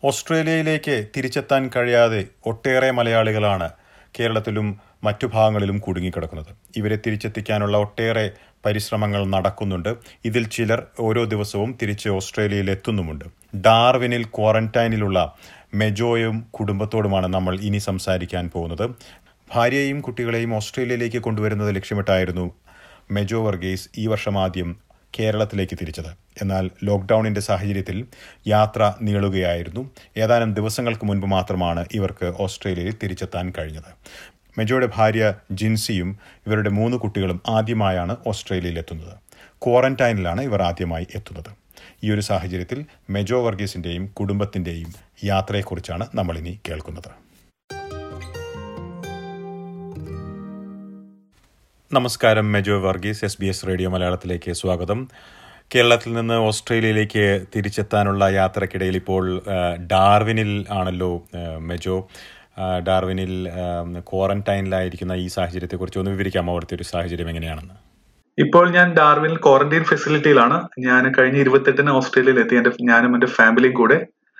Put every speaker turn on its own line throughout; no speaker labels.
ഓസ്ട്രേലിയയിലേക്ക് തിരിച്ചെത്താൻ കഴിയാതെ ഒട്ടേറെ മലയാളികളാണ് കേരളത്തിലും മറ്റു ഭാഗങ്ങളിലും കുടുങ്ങിക്കിടക്കുന്നത് ഇവരെ തിരിച്ചെത്തിക്കാനുള്ള ഒട്ടേറെ പരിശ്രമങ്ങൾ നടക്കുന്നുണ്ട് ഇതിൽ ചിലർ ഓരോ ദിവസവും തിരിച്ച് ഓസ്ട്രേലിയയിൽ എത്തുന്നുമുണ്ട് ഡാർവിനിൽ ക്വാറന്റൈനിലുള്ള മെജോയും കുടുംബത്തോടുമാണ് നമ്മൾ ഇനി സംസാരിക്കാൻ പോകുന്നത് ഭാര്യയെയും കുട്ടികളെയും ഓസ്ട്രേലിയയിലേക്ക് കൊണ്ടുവരുന്നത് ലക്ഷ്യമിട്ടായിരുന്നു മെജോ വർഗീസ് ഈ വർഷം ആദ്യം കേരളത്തിലേക്ക് തിരിച്ചത് എന്നാൽ ലോക്ക്ഡൌണിന്റെ സാഹചര്യത്തിൽ യാത്ര നീളുകയായിരുന്നു ഏതാനും ദിവസങ്ങൾക്ക് മുൻപ് മാത്രമാണ് ഇവർക്ക് ഓസ്ട്രേലിയയിൽ തിരിച്ചെത്താൻ കഴിഞ്ഞത് മെജോയുടെ ഭാര്യ ജിൻസിയും ഇവരുടെ മൂന്ന് കുട്ടികളും ആദ്യമായാണ് ഓസ്ട്രേലിയയിൽ എത്തുന്നത് ക്വാറന്റൈനിലാണ് ഇവർ ആദ്യമായി എത്തുന്നത് ഈ ഒരു സാഹചര്യത്തിൽ മെജോ വർഗീസിന്റെയും കുടുംബത്തിന്റെയും യാത്രയെക്കുറിച്ചാണ് നമ്മളിനി കേൾക്കുന്നത് നമസ്കാരം Mejo Varghese S B S radio മലയാളത്തിലേക്ക് സ്വാഗതം കേരളത്തിൽ നിന്ന് ഓസ്ട്രേലിയയിലേക്ക് തിരിച്ചെത്താനുള്ള യാത്രക്കിടയിൽ ഇപ്പോൾ ഡാർവിനിൽ ആണല്ലോ മെജോ ഡാർവിനിൽ ക്വാറന്റൈനിലായിരിക്കുന്ന ഈ സാഹചര്യത്തെക്കുറിച്ച് ഒന്ന് വിവരിക്കാമോ അവിടുത്തെ ഒരു സാഹചര്യം എങ്ങനെയാണെന്ന്
ഇപ്പോൾ ഞാൻ ഡാർവിനിൽ ക്വാറന്റൈൻ ഫെസിലിറ്റിയിലാണ് ഞാൻ കഴിഞ്ഞ ഇരുപത്തെട്ടിന് ഓസ്ട്രേലിയയിൽ എത്തി എന്റെ ഞാനും എന്റെ ഫാമിലിയും കൂടെ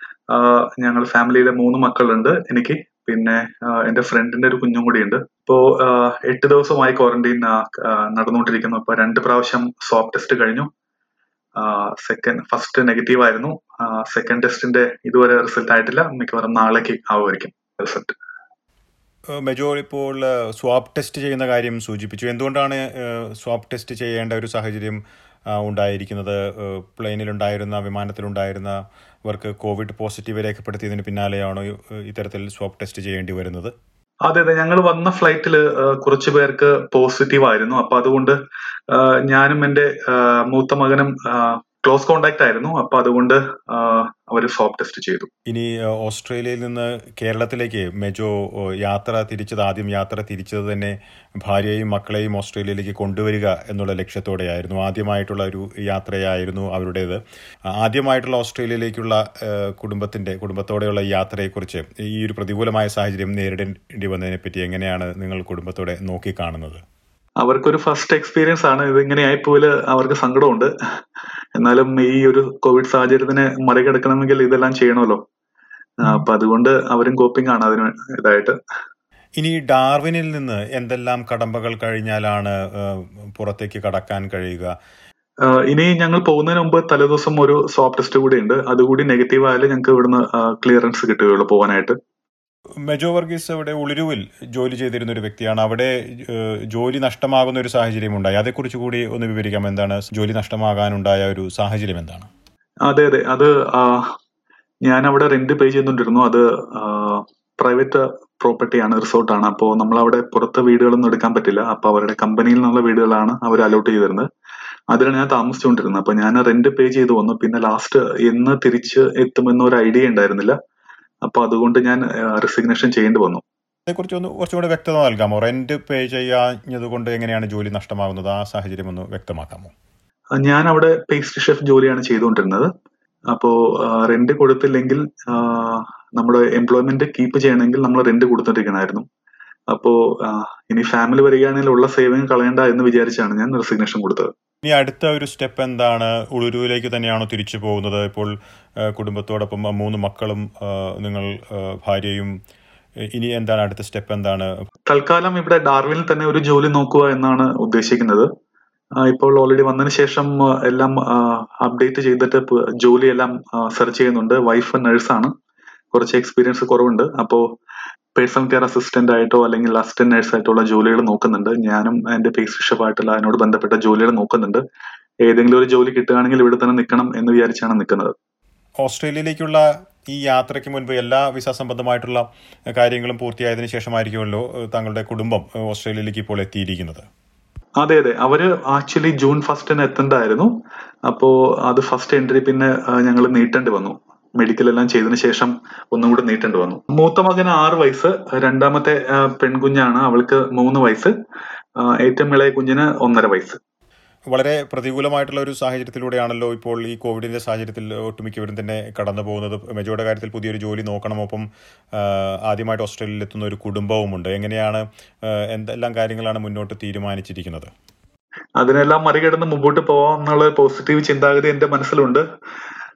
ഞങ്ങൾ ഫാമിലിയിലെ മൂന്ന് മക്കളുണ്ട് എനിക്ക് പിന്നെ എന്റെ ഫ്രണ്ടിന്റെ ഒരു കുഞ്ഞും കൂടി ഉണ്ട് ഇപ്പോ എട്ട് ദിവസമായി ക്വാറന്റൈൻ നടന്നുകൊണ്ടിരിക്കുന്നു ഇപ്പൊ രണ്ട് പ്രാവശ്യം സ്വാബ് ടെസ്റ്റ് കഴിഞ്ഞു സെക്കൻഡ് ഫസ്റ്റ് നെഗറ്റീവ് ആയിരുന്നു സെക്കൻഡ് ടെസ്റ്റിന്റെ ഇതുവരെ റിസൾട്ട് ആയിട്ടില്ല മിക്കവാറും നാളേക്ക് ആവുമായിരിക്കും റിസൾട്ട്
മെജോ ഇപ്പോൾ സ്വാബ് ടെസ്റ്റ് ചെയ്യുന്ന കാര്യം സൂചിപ്പിച്ചു എന്തുകൊണ്ടാണ് സ്വാബ് ടെസ്റ്റ് ചെയ്യേണ്ട ഒരു സാഹചര്യം ഉണ്ടായിരിക്കുന്നത് പ്ലെയിനിലുണ്ടായിരുന്ന വിമാനത്തിലുണ്ടായിരുന്നവർക്ക് കോവിഡ് പോസിറ്റീവ് രേഖപ്പെടുത്തിയതിന് പിന്നാലെയാണോ ഇത്തരത്തിൽ സ്വാബ് ടെസ്റ്റ് ചെയ്യേണ്ടി വരുന്നത്
അതെ അതെ ഞങ്ങൾ വന്ന ഫ്ലൈറ്റിൽ കുറച്ചു പേർക്ക് പോസിറ്റീവ് ആയിരുന്നു അപ്പൊ അതുകൊണ്ട് ഞാനും എന്റെ മൂത്ത മകനും ക്ലോസ് കോണ്ടാക്ട് ആയിരുന്നു അപ്പൊ അതുകൊണ്ട് അവർ സ്വാബ് ടെസ്റ്റ് ചെയ്തു
ഇനി ഓസ്ട്രേലിയയിൽ നിന്ന് കേരളത്തിലേക്ക് മെജോ യാത്ര തിരിച്ചത് ആദ്യം യാത്ര തിരിച്ചത് തന്നെ ഭാര്യയും മക്കളെയും ഓസ്ട്രേലിയയിലേക്ക് കൊണ്ടുവരിക എന്നുള്ള ലക്ഷ്യത്തോടെയായിരുന്നു ആദ്യമായിട്ടുള്ള ഒരു യാത്രയായിരുന്നു അവരുടേത് ആദ്യമായിട്ടുള്ള ഓസ്ട്രേലിയയിലേക്കുള്ള കുടുംബത്തിന്റെ കുടുംബത്തോടെയുള്ള യാത്രയെക്കുറിച്ച് ഈ ഒരു പ്രതികൂലമായ സാഹചര്യം നേരിടേണ്ടി വന്നതിനെ പറ്റി എങ്ങനെയാണ് നിങ്ങൾ കുടുംബത്തോടെ നോക്കിക്കാണുന്നത്
അവർക്കൊരു ഫസ്റ്റ് എക്സ്പീരിയൻസ് ആണ് ഇത് ഇങ്ങനെ ആയിപ്പോലെ അവർക്ക് സങ്കടമുണ്ട് എന്നാലും ഈ ഒരു കോവിഡ് സാഹചര്യത്തിനെ മറികടക്കണമെങ്കിൽ ഇതെല്ലാം ചെയ്യണമല്ലോ അപ്പൊ അതുകൊണ്ട് അവരും കോപ്പിംഗ് ആണ് അതിന് ഇതായിട്ട്
ഇനി ഡാർവിനിൽ നിന്ന് എന്തെല്ലാം കടമ്പകൾ കഴിഞ്ഞാലാണ് പുറത്തേക്ക് കടക്കാൻ കഴിയുക
ഇനി ഞങ്ങൾ പോകുന്നതിന് മുമ്പ് തലേദിവസം ഒരു സ്വാബ് ടെസ്റ്റ് കൂടി ഉണ്ട് അതുകൂടി നെഗറ്റീവ് ആയാലും ഞങ്ങൾക്ക് ഇവിടുന്ന് ക്ലിയറൻസ് കിട്ടുകയുള്ളൂ പോകാനായിട്ട്
മെജോ വർഗീസ് അവിടെ ഉളിരുവിൽ ജോലി ചെയ്തിരുന്ന ഒരു വ്യക്തിയാണ് അവിടെ ജോലി നഷ്ടമാകുന്ന ഒരു സാഹചര്യം ഉണ്ടായി അതേക്കുറിച്ച് കൂടി ഒന്ന് വിവരിക്കാം എന്താണ് ജോലി നഷ്ടമാകാനുണ്ടായ ഒരു സാഹചര്യം എന്താണ്
അതെ അതെ അത് ഞാൻ അവിടെ റെന്റ് പേ ചെയ്തുകൊണ്ടിരുന്നു അത് പ്രൈവറ്റ് പ്രോപ്പർട്ടിയാണ് റിസോർട്ടാണ് അപ്പോൾ നമ്മൾ അവിടെ പുറത്ത് വീടുകളൊന്നും എടുക്കാൻ പറ്റില്ല അപ്പൊ അവരുടെ കമ്പനിയിൽ നിന്നുള്ള വീടുകളാണ് അവർ അലോട്ട് ചെയ്തിരുന്നത് അതിലാണ് ഞാൻ താമസിച്ചുകൊണ്ടിരുന്നത് അപ്പൊ ഞാൻ റെന്റ് പേ ചെയ്തു വന്നു പിന്നെ ലാസ്റ്റ് എന്ന് തിരിച്ച് എത്തുമെന്നൊരു ഐഡിയ ഉണ്ടായിരുന്നില്ല അപ്പൊ അതുകൊണ്ട് ഞാൻ റെസിഗ്നേഷൻ ചെയ്യേണ്ടി വന്നു
അതേക്കുറിച്ച് ഒന്ന് കുറച്ചുകൂടെ വ്യക്തത നൽകാമോ റെന്റ് പേ ചെയ്യാഞ്ഞത് കൊണ്ട് എങ്ങനെയാണ് ജോലി നഷ്ടമാകുന്നത് ആ സാഹചര്യം ഒന്ന് വ്യക്തമാക്കാമോ
ഞാൻ അവിടെ പേസ്ട്രി ഷെഫ് ജോലിയാണ് ചെയ്തുകൊണ്ടിരുന്നത് അപ്പോ റെന്റ് കൊടുത്തില്ലെങ്കിൽ നമ്മുടെ എംപ്ലോയ്മെന്റ് കീപ്പ് ചെയ്യണമെങ്കിൽ നമ്മൾ റെന്റ് കൊടുത്തിരിക്കണമായിരുന്നു അപ്പോ ഇനി ഫാമിലി വരികയാണെങ്കിൽ ഉള്ള സേവിങ് കളയണ്ട എന്ന് വിചാരിച്ചാണ് ഞാൻ റെസിഗ്നേഷൻ കൊടുത്തത്
ഇനി അടുത്ത ഒരു സ്റ്റെപ്പ് എന്താണ് ഉളുരുവിലേക്ക് തന്നെയാണോ തിരിച്ചു പോകുന്നത് ഇപ്പോൾ കുടുംബത്തോടൊപ്പം മൂന്ന് മക്കളും നിങ്ങൾ ഭാര്യയും ഇനി എന്താണ് അടുത്ത സ്റ്റെപ്പ് എന്താണ്
തൽക്കാലം ഇവിടെ ഡാർവിനിൽ തന്നെ ഒരു ജോലി നോക്കുക എന്നാണ് ഉദ്ദേശിക്കുന്നത് ഇപ്പോൾ ഓൾറെഡി വന്നതിന് ശേഷം എല്ലാം അപ്ഡേറ്റ് ചെയ്തിട്ട് ജോലി എല്ലാം സെർച്ച് ചെയ്യുന്നുണ്ട് വൈഫ് നഴ്സാണ് കുറച്ച് എക്സ്പീരിയൻസ് കുറവുണ്ട് അപ്പോൾ പേഴ്സണൽ കെയർ അസിസ്റ്റന്റ് ആയിട്ടോ അല്ലെങ്കിൽ അസിസ്റ്റന്റ് നഴ്സ് ആയിട്ടോ ജോലികൾ നോക്കുന്നുണ്ട് ഞാനും എന്റെ പേസ് ഷെഫായിട്ടുള്ള അതിനോട് ബന്ധപ്പെട്ട ജോലികൾ നോക്കുന്നുണ്ട് ഏതെങ്കിലും ഒരു ജോലി കിട്ടുകയാണെങ്കിൽ ഇവിടെ തന്നെ നിൽക്കണം എന്ന് വിചാരിച്ചാണ് നിൽക്കുന്നത്
ഓസ്ട്രേലിയയിലേക്കുള്ള ഈ യാത്രയ്ക്ക് മുൻപ് എല്ലാ വിസ സംബന്ധമായിട്ടുള്ള കാര്യങ്ങളും പൂർത്തിയായതിനു ശേഷമായിരിക്കുമല്ലോ താങ്കളുടെ കുടുംബം ഓസ്ട്രേലിയയിലേക്ക് ഇപ്പോൾ എത്തിയിരിക്കുന്നത്
അതെ അതെ അവര് ആക്ച്വലി ജൂൺ ഫസ്റ്റിന് എത്തേണ്ടതായിരുന്നു അപ്പോ അത് ഫസ്റ്റ് എൻട്രി പിന്നെ ഞങ്ങൾ നീട്ടേണ്ടി വന്നു മെഡിക്കൽ എല്ലാം ചെയ്തതിനു ശേഷം ഒന്നും കൂടെ നീട്ടേണ്ടി വന്നു മൂത്ത മകന് ആറ് വയസ്സ് രണ്ടാമത്തെ പെൺകുഞ്ഞാണ് അവൾക്ക് മൂന്ന് വയസ്സ് ഏറ്റവും ഇളയ കുഞ്ഞിന് ഒന്നര വയസ്സ്
വളരെ പ്രതികൂലമായിട്ടുള്ള ഒരു സാഹചര്യത്തിലൂടെയാണല്ലോ ഇപ്പോൾ ഈ കോവിഡിന്റെ സാഹചര്യത്തിൽ ഒട്ടുമിക്കവരും തന്നെ കടന്നു പോകുന്നത് മെജോയുടെ കാര്യത്തിൽ പുതിയൊരു ജോലി നോക്കണം ഒപ്പം ആദ്യമായിട്ട് ഓസ്ട്രേലിയയിൽ എത്തുന്ന ഒരു കുടുംബവുമുണ്ട് എങ്ങനെയാണ് എന്തെല്ലാം കാര്യങ്ങളാണ് മുന്നോട്ട്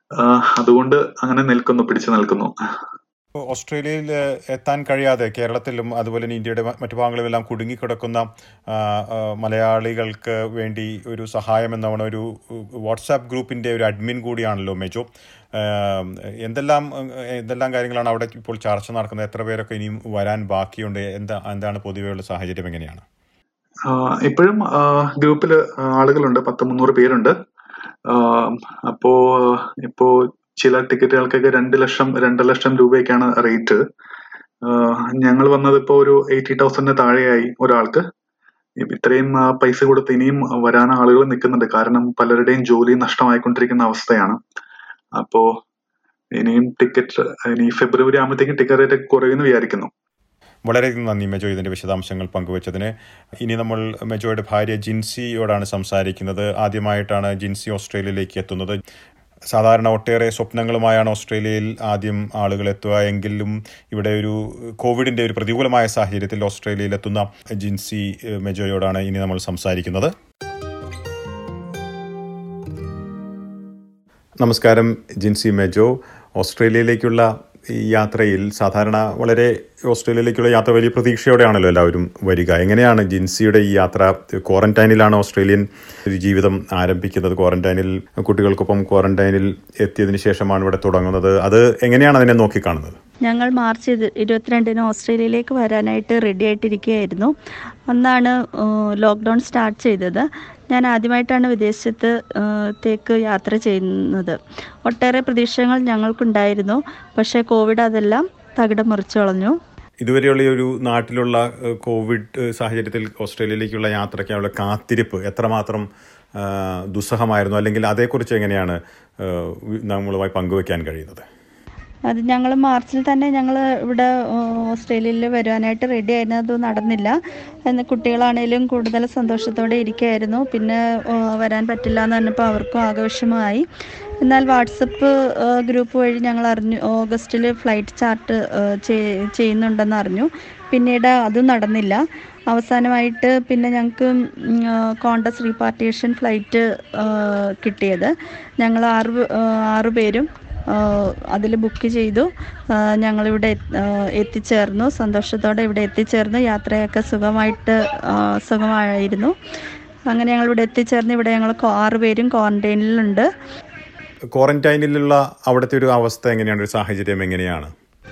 അതുകൊണ്ട് അങ്ങനെ നിൽക്കുന്നു പിടിച്ചു നിൽക്കുന്നു
ഓസ്ട്രേലിയയിൽ എത്താൻ കഴിയാതെ കേരളത്തിലും അതുപോലെ തന്നെ ഇന്ത്യയുടെ മറ്റു ഭാഗങ്ങളിലെല്ലാം കുടുങ്ങിക്കിടക്കുന്ന മലയാളികൾക്ക് വേണ്ടി ഒരു സഹായം എന്നവണ ഒരു വാട്സാപ്പ് ഗ്രൂപ്പിന്റെ ഒരു അഡ്മിൻ കൂടിയാണല്ലോ മെജോ എന്തെല്ലാം എന്തെല്ലാം കാര്യങ്ങളാണ് അവിടെ ഇപ്പോൾ ചർച്ച നടക്കുന്നത് എത്ര പേരൊക്കെ ഇനിയും വരാൻ ബാക്കിയുണ്ട് എന്താ എന്താണ് പൊതുവെയുള്ള സാഹചര്യം എങ്ങനെയാണ്
ഇപ്പോഴും ഗ്രൂപ്പിൽ ആളുകളുണ്ട് പത്ത് മുന്നൂറ് പേരുണ്ട് അപ്പോ ഇപ്പോ ചില ടിക്കറ്റുകൾക്കൊക്കെ രണ്ട് ലക്ഷം രണ്ട് ലക്ഷം രൂപയൊക്കെയാണ് റേറ്റ് ഞങ്ങൾ വന്നത് ഇപ്പോൾ ഒരു എയ്റ്റി തൗസൻഡിന് താഴെയായി ഒരാൾക്ക് ഇത്രയും പൈസ കൊടുത്ത് ഇനിയും വരാൻ ആളുകൾ നിൽക്കുന്നുണ്ട് കാരണം പലരുടെയും ജോലി നഷ്ടമായിക്കൊണ്ടിരിക്കുന്ന അവസ്ഥയാണ് അപ്പോ ഇനിയും ടിക്കറ്റ് ഇനി ഫെബ്രുവരി ആകുമ്പോഴത്തേക്കും ടിക്കറ്റ് റേറ്റ് കുറയുമെന്ന് വിചാരിക്കുന്നു
വളരെയധികം നന്ദി മെജോ ഇതിന്റെ വിശദാംശങ്ങൾ പങ്കുവച്ചതിന് ഇനി നമ്മൾ മെജോയുടെ ഭാര്യ ജിൻസിയോടാണ് സംസാരിക്കുന്നത് ആദ്യമായിട്ടാണ് ജിൻസി ഓസ്ട്രേലിയയിലേക്ക് എത്തുന്നത് സാധാരണ ഒട്ടേറെ സ്വപ്നങ്ങളുമായാണ് ഓസ്ട്രേലിയയിൽ ആദ്യം ആളുകൾ എത്തുക എങ്കിലും ഇവിടെ ഒരു കോവിഡിന്റെ ഒരു പ്രതികൂലമായ സാഹചര്യത്തിൽ ഓസ്ട്രേലിയയിൽ എത്തുന്ന ജിൻസി മെജോയോടാണ് ഇനി നമ്മൾ സംസാരിക്കുന്നത് നമസ്കാരം ജിൻസി മെജോ ഓസ്ട്രേലിയയിലേക്കുള്ള ഈ യാത്രയിൽ സാധാരണ വളരെ ഓസ്ട്രേലിയയിലേക്കുള്ള യാത്ര വലിയ പ്രതീക്ഷയോടെയാണല്ലോ എല്ലാവരും വരിക എങ്ങനെയാണ് ജിൻസിയുടെ ഈ യാത്ര ക്വാറന്റൈനിലാണ് ഓസ്ട്രേലിയൻ ജീവിതം ആരംഭിക്കുന്നത് ക്വാറന്റൈനിൽ കുട്ടികൾക്കൊപ്പം ക്വാറന്റൈനിൽ എത്തിയതിനു ശേഷമാണ് ഇവിടെ തുടങ്ങുന്നത് അത് എങ്ങനെയാണ് അതിനെ നോക്കിക്കാണുന്നത്
ഞങ്ങൾ മാർച്ച് ഇരുപത്തിരണ്ടിന് ഓസ്ട്രേലിയയിലേക്ക് വരാനായിട്ട് റെഡി ആയിട്ടിരിക്കുകയായിരുന്നു അന്നാണ് ലോക്ക്ഡൗൺ സ്റ്റാർട്ട് ചെയ്തത് ഞാൻ ആദ്യമായിട്ടാണ് വിദേശത്ത് തേക്ക് യാത്ര ചെയ്യുന്നത് ഒട്ടേറെ പ്രതീക്ഷകൾ ഞങ്ങൾക്കുണ്ടായിരുന്നു പക്ഷേ കോവിഡ് അതെല്ലാം തകിടം മറിച്ചു കളഞ്ഞു
ഇതുവരെയുള്ള ഒരു നാട്ടിലുള്ള കോവിഡ് സാഹചര്യത്തിൽ ഓസ്ട്രേലിയയിലേക്കുള്ള യാത്രയ്ക്കുള്ള കാത്തിരിപ്പ് എത്രമാത്രം ദുസ്സഹമായിരുന്നു അല്ലെങ്കിൽ അതേക്കുറിച്ച് എങ്ങനെയാണ് നമ്മളുമായി പങ്കുവയ്ക്കാൻ കഴിയുന്നത്
അത് ഞങ്ങൾ മാർച്ചിൽ തന്നെ ഞങ്ങൾ ഇവിടെ ഓസ്ട്രേലിയയിൽ വരുവാനായിട്ട് റെഡി ആയിരുന്നു അത് നടന്നില്ല എന്ന് കുട്ടികളാണേലും കൂടുതൽ സന്തോഷത്തോടെ ഇരിക്കുകയായിരുന്നു പിന്നെ വരാൻ പറ്റില്ല എന്ന് പറഞ്ഞപ്പോൾ അവർക്കും ആഘോഷമായി എന്നാൽ വാട്സപ്പ് ഗ്രൂപ്പ് വഴി ഞങ്ങൾ അറിഞ്ഞു ഓഗസ്റ്റിൽ ഫ്ലൈറ്റ് ചാർട്ട് ചെയ്യുന്നുണ്ടെന്ന് അറിഞ്ഞു പിന്നീട് അതും നടന്നില്ല അവസാനമായിട്ട് പിന്നെ ഞങ്ങൾക്ക് കോണ്ടസ് റീപാർട്ടേഷൻ ഫ്ലൈറ്റ് കിട്ടിയത് ഞങ്ങൾ ആറ് ആറ് പേരും അതിൽ ബുക്ക് ചെയ്തു ഞങ്ങളിവിടെ എത്തിച്ചേർന്നു സന്തോഷത്തോടെ ഇവിടെ എത്തിച്ചേർന്നു യാത്രയൊക്കെ സുഖമായിട്ട് സുഖമായിരുന്നു അങ്ങനെ ഞങ്ങൾ ഇവിടെ എത്തിച്ചേർന്ന് ഇവിടെ ഞങ്ങൾ ആറ് പേരും ക്വാറന്റൈനിലുണ്ട്
ക്വാറന്റൈനിലുള്ള അവിടുത്തെ ഒരു അവസ്ഥ എങ്ങനെയാണ് ഒരു സാഹചര്യം എങ്ങനെയാണ്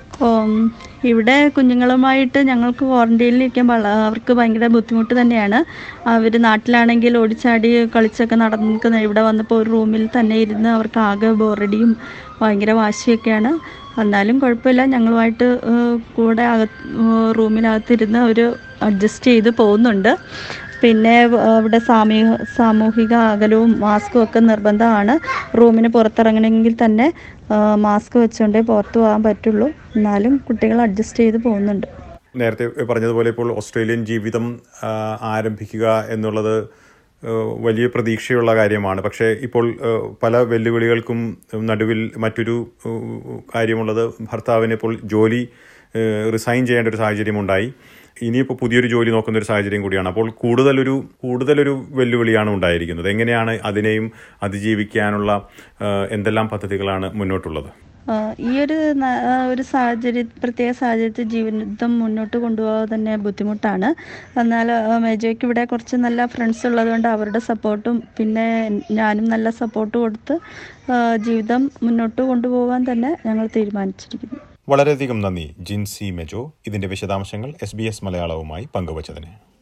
ഇവിടെ കുഞ്ഞുങ്ങളുമായിട്ട് ഞങ്ങൾക്ക് ക്വാറന്റൈനിലിരിക്കാൻ അവർക്ക് ഭയങ്കര ബുദ്ധിമുട്ട് തന്നെയാണ് അവർ നാട്ടിലാണെങ്കിൽ ഓടിച്ചാടി കളിച്ചൊക്കെ നടന്നിരിക്കുന്ന ഇവിടെ വന്നപ്പോൾ ഒരു റൂമിൽ തന്നെ ഇരുന്ന് അവർക്ക് ആകെ ബോറടിയും ഭയങ്കര വാശിയൊക്കെയാണ് എന്നാലും കുഴപ്പമില്ല ഞങ്ങളുമായിട്ട് കൂടെ അക റൂമിനകത്തിരുന്ന് അവർ അഡ്ജസ്റ്റ് ചെയ്ത് പോകുന്നുണ്ട് പിന്നെ ഇവിടെ സാമൂഹിക സാമൂഹിക അകലവും മാസ്കും ഒക്കെ നിർബന്ധമാണ് റൂമിന് പുറത്തിറങ്ങണമെങ്കിൽ തന്നെ മാസ്ക് വെച്ചുകൊണ്ടേ പുറത്തു പോകാൻ പറ്റുള്ളൂ എന്നാലും കുട്ടികൾ അഡ്ജസ്റ്റ് ചെയ്ത് പോകുന്നുണ്ട്
നേരത്തെ പറഞ്ഞതുപോലെ ഇപ്പോൾ ഓസ്ട്രേലിയൻ ജീവിതം ആരംഭിക്കുക എന്നുള്ളത് വലിയ പ്രതീക്ഷയുള്ള കാര്യമാണ് പക്ഷേ ഇപ്പോൾ പല വെല്ലുവിളികൾക്കും നടുവിൽ മറ്റൊരു കാര്യമുള്ളത് ഭർത്താവിന് ഇപ്പോൾ ജോലി റിസൈൻ ചെയ്യേണ്ട ഒരു സാഹചര്യമുണ്ടായി ഇനിയിപ്പോൾ പുതിയൊരു ജോലി നോക്കുന്ന ഒരു സാഹചര്യം കൂടിയാണ് അപ്പോൾ കൂടുതലൊരു കൂടുതലൊരു വെല്ലുവിളിയാണ് ഉണ്ടായിരിക്കുന്നത് എങ്ങനെയാണ് അതിനെയും അതിജീവിക്കാനുള്ള എന്തെല്ലാം പദ്ധതികളാണ് മുന്നോട്ടുള്ളത്
ഈ ഒരു ഒരു സാഹചര്യ പ്രത്യേക സാഹചര്യത്തിൽ ജീവിതം മുന്നോട്ട് കൊണ്ടുപോകാൻ തന്നെ ബുദ്ധിമുട്ടാണ് എന്നാൽ മേജോയ്ക്ക് ഇവിടെ കുറച്ച് നല്ല ഫ്രണ്ട്സ് ഉള്ളതുകൊണ്ട് അവരുടെ സപ്പോർട്ടും പിന്നെ ഞാനും നല്ല സപ്പോർട്ട് കൊടുത്ത് ജീവിതം മുന്നോട്ട് കൊണ്ടുപോകാൻ തന്നെ ഞങ്ങൾ തീരുമാനിച്ചിരിക്കുന്നു
വളരെയധികം നന്ദി ജിൻസി മെജോ ഇതിന്റെ വിശദാംശങ്ങൾ എസ് ബി എസ് മലയാളവുമായി പങ്കുവച്ചതിന്